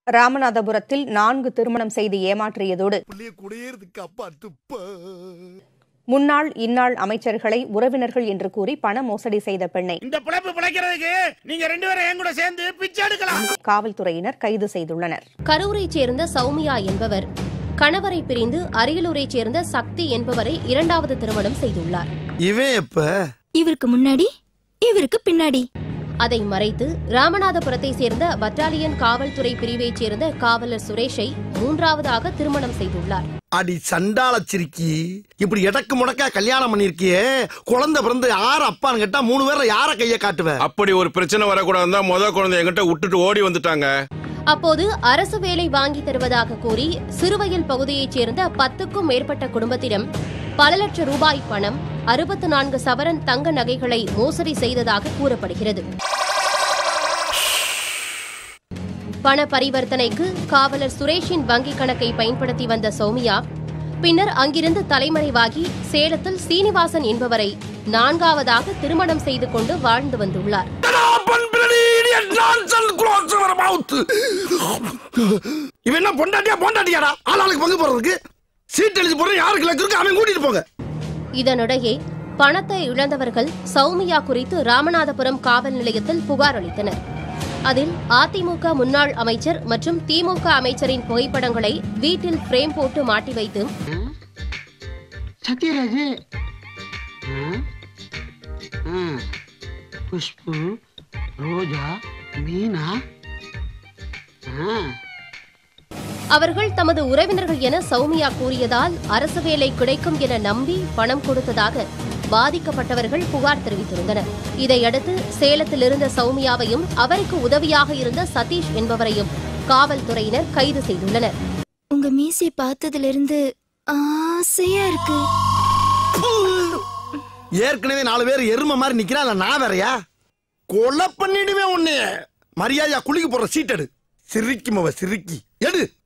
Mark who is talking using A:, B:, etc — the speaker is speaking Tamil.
A: ராமநாதபுரத்தில் நான்கு திருமணம் செய்து ஏமாற்றியதோடு
B: பிள்ளைய குடியேறதுக்கு அப்பா துப்ப
A: முன்னாள் இந்நாள் அமைச்சர்களை உறவினர்கள் என்று கூறி பண மோசடி செய்த பெண்ணை
C: இந்த பிழைப்பு பிழைக்கிறதுக்கு நீங்க ரெண்டு பேரும் என் கூட சேர்ந்து பிச்சை எடுக்கலாம்
A: காவல்துறையினர் கைது செய்துள்ளனர்
D: கரூரைச் சேர்ந்த சௌமியா என்பவர் கணவரை பிரிந்து அரியலூரைச் சேர்ந்த சக்தி என்பவரை இரண்டாவது திருமணம் செய்துள்ளார்
B: இவன் எப்ப
E: இவருக்கு முன்னாடி இவருக்கு பின்னாடி
D: அதை மறைத்து ராமநாதபுரத்தை சேர்ந்த பட்டாலியன் காவல்துறை பிரிவைச் சேர்ந்த காவலர் சுரேஷை மூன்றாவதாக திருமணம் செய்துள்ளார்
B: அடி சண்டாள சிரிக்கி இப்படி எடக்கு முடக்கா கல்யாணம் பண்ணிருக்கியே குழந்தை பிறந்து யார் அப்பான்னு கேட்டா மூணு பேர்ல யார கைய காட்டுவ
F: அப்படி ஒரு பிரச்சனை வரக்கூடாதுன்னு தான் முத குழந்தை என்கிட்ட விட்டுட்டு ஓடி வந்துட்டாங்க
D: அப்போது அரசு வேலை வாங்கி தருவதாக கூறி சிறுவயல் பகுதியைச் சேர்ந்த பத்துக்கும் மேற்பட்ட குடும்பத்திடம் பல லட்சம் ரூபாய் பணம் அறுபத்து நான்கு சவரன் தங்க நகைகளை மோசடி செய்ததாக கூறப்படுகிறது பண பரிவர்த்தனைக்கு காவலர் சுரேஷின் வங்கிக் கணக்கை பயன்படுத்தி வந்த சௌமியா பின்னர் அங்கிருந்து தலைமறைவாகி சேலத்தில் சீனிவாசன் என்பவரை நான்காவதாக திருமணம் செய்து கொண்டு வாழ்ந்து வந்துள்ளார்
B: இவன் என்ன பொண்டாட்டியா பொண்டாட்டியாடா ஆளாளுக்கு பங்கு போறதுக்கு சீட் எழுதி போற யாருக்கு லக்கு இருக்கு அவன் கூட்டிட்டு போங்க
D: இதனிடையே பணத்தை இழந்தவர்கள் சௌமியா குறித்து ராமநாதபுரம் காவல் நிலையத்தில் புகார் அளித்தனர் அதில் அதிமுக முன்னாள் அமைச்சர் மற்றும் திமுக அமைச்சரின் புகைப்படங்களை வீட்டில் பிரேம் போட்டு மாட்டி வைத்து
G: சத்யராஜ் ம், ம், குஷ்பு ரோஜா மீனா ஆ
D: அவர்கள் தமது உறவினர்கள் என சௌமியா கூறியதால் அரசு வேலை கிடைக்கும் என நம்பி பணம் கொடுத்ததாக பாதிக்கப்பட்டவர்கள் புகார் தெரிவித்திருந்தனர் இதையடுத்து சேலத்தில் இருந்த சௌமியாவையும் அவருக்கு உதவியாக இருந்த சதீஷ் என்பவரையும் காவல்துறையினர் கைது செய்துள்ளனர்
E: உங்க மீசை பார்த்ததுல இருந்து ஆசையா இருக்கு
B: ஏற்கனவே நாலு பேர் எரும மாதிரி நிக்கிறான் இல்ல நான் வேறயா கொலை பண்ணிடுவேன் உன்னைய மரியாதையா குளிக்க போற சீட் எடு சிரிக்கும் அவ சிரிக்கி எடு